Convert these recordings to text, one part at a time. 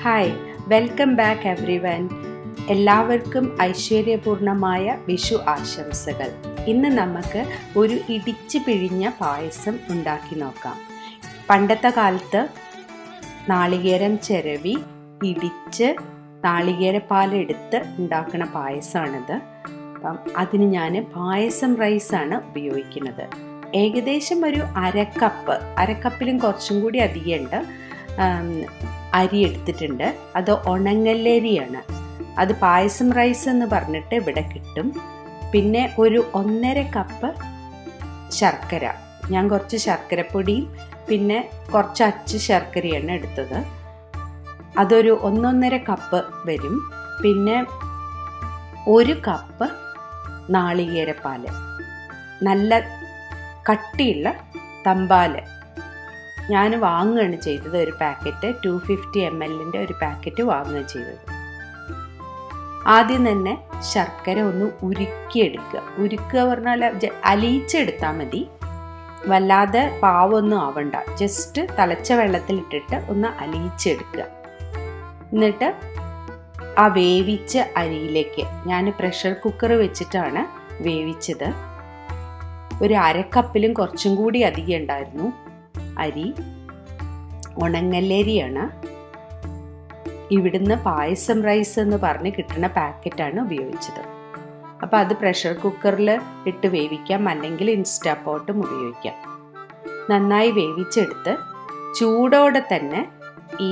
Hi welcome back everyone എല്ലാവർക്കും ഐശ്വര്യപൂർണമായ വിഷു ആശംസകൾ ഇന്ന് നമുക്ക് ഒരു ഇടിച്ച് പിഴിഞ്ഞ പായസം ഉണ്ടാക്കി നോക്കാം പണ്ടത്തെ കാലത്ത് നാളികേരം ചിരവി ഇടിച്ച് നാളികേരപ്പാലെടുത്ത് ഉണ്ടാക്കുന്ന പായസമാണിത് അപ്പം അതിന് ഞാൻ പായസം റൈസാണ് ഉപയോഗിക്കുന്നത് ഏകദേശം ഒരു അരക്കപ്പ് അരക്കപ്പിലും കുറച്ചും കൂടി അധികമുണ്ട് അരി എടുത്തിട്ടുണ്ട് അത് ഉണങ്ങല്ലരിയാണ് അത് പായസം റൈസ് എന്ന് പറഞ്ഞിട്ട് ഇവിടെ കിട്ടും പിന്നെ ഒരു ഒന്നര കപ്പ് ശർക്കര ഞാൻ കുറച്ച് ശർക്കരപ്പൊടിയും പിന്നെ കുറച്ച് അച്ച് ശർക്കരയാണ് എടുത്തത് അതൊരു ഒന്നൊന്നര കപ്പ് വരും പിന്നെ ഒരു കപ്പ് നാളികേരപ്പാല് നല്ല കട്ടിയുള്ള തമ്പാല് ഞാൻ വാങ്ങുകയാണ് ചെയ്തത് ഒരു പാക്കറ്റ് ടു ഫിഫ്റ്റി എം എല്ലിൻ്റെ ഒരു പാക്കറ്റ് വാങ്ങുകയാണ് ചെയ്തത് ആദ്യം തന്നെ ശർക്കര ഒന്ന് ഉരുക്കിയെടുക്കുക ഉരുക്കുക പറഞ്ഞാൽ അലിയിച്ചെടുത്താൽ മതി വല്ലാതെ പാവൊന്നും ആവണ്ട ജസ്റ്റ് തിളച്ച വെള്ളത്തിലിട്ടിട്ട് ഒന്ന് അലിയിച്ചെടുക്കുക എന്നിട്ട് ആ വേവിച്ച അരിയിലേക്ക് ഞാൻ പ്രഷർ കുക്കർ വെച്ചിട്ടാണ് വേവിച്ചത് ഒരു അരക്കപ്പിലും കുറച്ചും കൂടി അധികം ഉണ്ടായിരുന്നു അരി ഉണങ്ങല്ലരിയാണ് ഇവിടുന്ന് പായസം റൈസ് എന്ന് പറഞ്ഞ് കിട്ടുന്ന പാക്കറ്റാണ് ഉപയോഗിച്ചത് അപ്പോൾ അത് പ്രഷർ കുക്കറിൽ ഇട്ട് വേവിക്കാം അല്ലെങ്കിൽ ഇൻസ്റ്റാപ്പോട്ടും ഉപയോഗിക്കാം നന്നായി വേവിച്ചെടുത്ത് ചൂടോടെ തന്നെ ഈ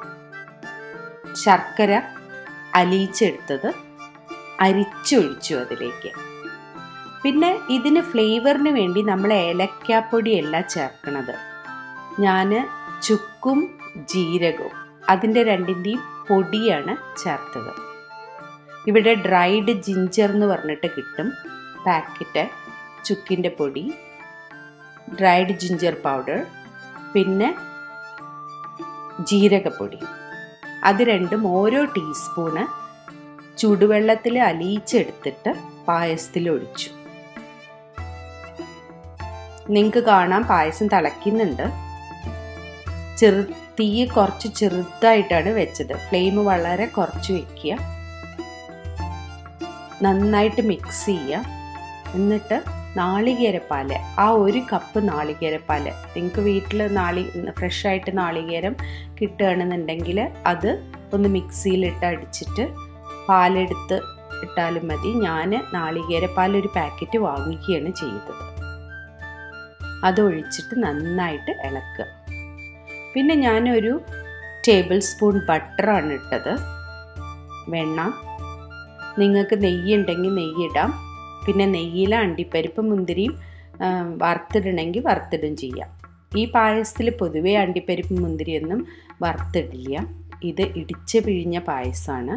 ശർക്കര അലിയിച്ചെടുത്തത് അരിച്ചൊഴിച്ചു അതിലേക്ക് പിന്നെ ഇതിന് ഫ്ലേവറിന് വേണ്ടി നമ്മൾ ഏലക്കാപ്പൊടിയല്ല ചേർക്കണത് ഞാൻ ചുക്കും ജീരകവും അതിൻ്റെ രണ്ടിൻ്റെയും പൊടിയാണ് ചേർത്തത് ഇവിടെ ഡ്രൈഡ് ജിഞ്ചർ എന്ന് പറഞ്ഞിട്ട് കിട്ടും പാക്കറ്റ് ചുക്കിൻ്റെ പൊടി ഡ്രൈഡ് ജിഞ്ചർ പൗഡർ പിന്നെ ജീരകപ്പൊടി അത് രണ്ടും ഓരോ ടീസ്പൂണ് ചൂടുവെള്ളത്തിൽ അലിയിച്ചെടുത്തിട്ട് പായസത്തിൽ ഒഴിച്ചു നിങ്ങൾക്ക് കാണാം പായസം തിളയ്ക്കുന്നുണ്ട് ചെറു തീ കുറച്ച് ചെറുതായിട്ടാണ് വെച്ചത് ഫ്ലെയിം വളരെ കുറച്ച് വെക്കുക നന്നായിട്ട് മിക്സ് ചെയ്യുക എന്നിട്ട് നാളികേരപ്പാല് ആ ഒരു കപ്പ് നാളികേരപ്പാല് നിങ്ങൾക്ക് വീട്ടിൽ നാളി ഫ്രഷ് ആയിട്ട് നാളികേരം കിട്ടുകയാണെന്നുണ്ടെങ്കിൽ അത് ഒന്ന് മിക്സിയിലിട്ട് അടിച്ചിട്ട് പാലെടുത്ത് ഇട്ടാലും മതി ഞാൻ നാളികേരപ്പാൽ ഒരു പാക്കറ്റ് വാങ്ങിക്കുകയാണ് ചെയ്തത് അതൊഴിച്ചിട്ട് നന്നായിട്ട് ഇളക്കുക പിന്നെ ഞാനൊരു ടേബിൾ സ്പൂൺ ബട്ടറാണ് ഇട്ടത് വെണ്ണ നിങ്ങൾക്ക് നെയ്യ് ഉണ്ടെങ്കിൽ നെയ്യ് ഇടാം പിന്നെ നെയ്യിൽ അണ്ടിപ്പരിപ്പ് മുന്തിരിയും വറുത്തിടണമെങ്കിൽ വറുത്തിടും ചെയ്യാം ഈ പായസത്തിൽ പൊതുവേ അണ്ടിപ്പരിപ്പ് മുന്തിരിയൊന്നും വറുത്തിടില്ല ഇത് ഇടിച്ച് പിഴിഞ്ഞ പായസമാണ്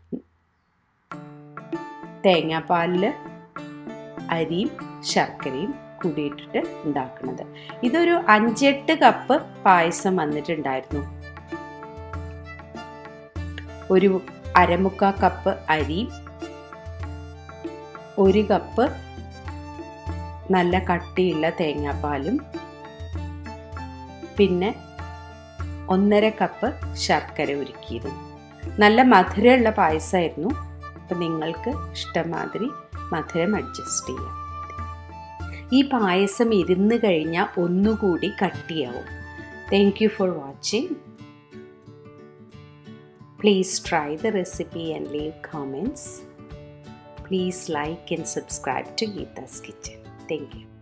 തേങ്ങാപ്പാലിൽ അരിയും ശർക്കരയും കൂടിയിട്ടിട്ട് ഉണ്ടാക്കുന്നത് ഇതൊരു അഞ്ചെട്ട് കപ്പ് പായസം വന്നിട്ടുണ്ടായിരുന്നു ഒരു അരമുക്കാ കപ്പ് അരി ഒരു കപ്പ് നല്ല കട്ടിയുള്ള തേങ്ങാപ്പാലും പിന്നെ ഒന്നര കപ്പ് ശർക്കര ഉരുക്കിയതും നല്ല മധുരമുള്ള പായസമായിരുന്നു അപ്പം നിങ്ങൾക്ക് ഇഷ്ടമാതിരി മധുരം അഡ്ജസ്റ്റ് ചെയ്യാം ഈ പായസം ഇരുന്ന് കഴിഞ്ഞാൽ ഒന്നുകൂടി കട്ടിയാവും thank you for watching please try the recipe and leave comments. Please like and subscribe to Geeta's Kitchen. Thank you.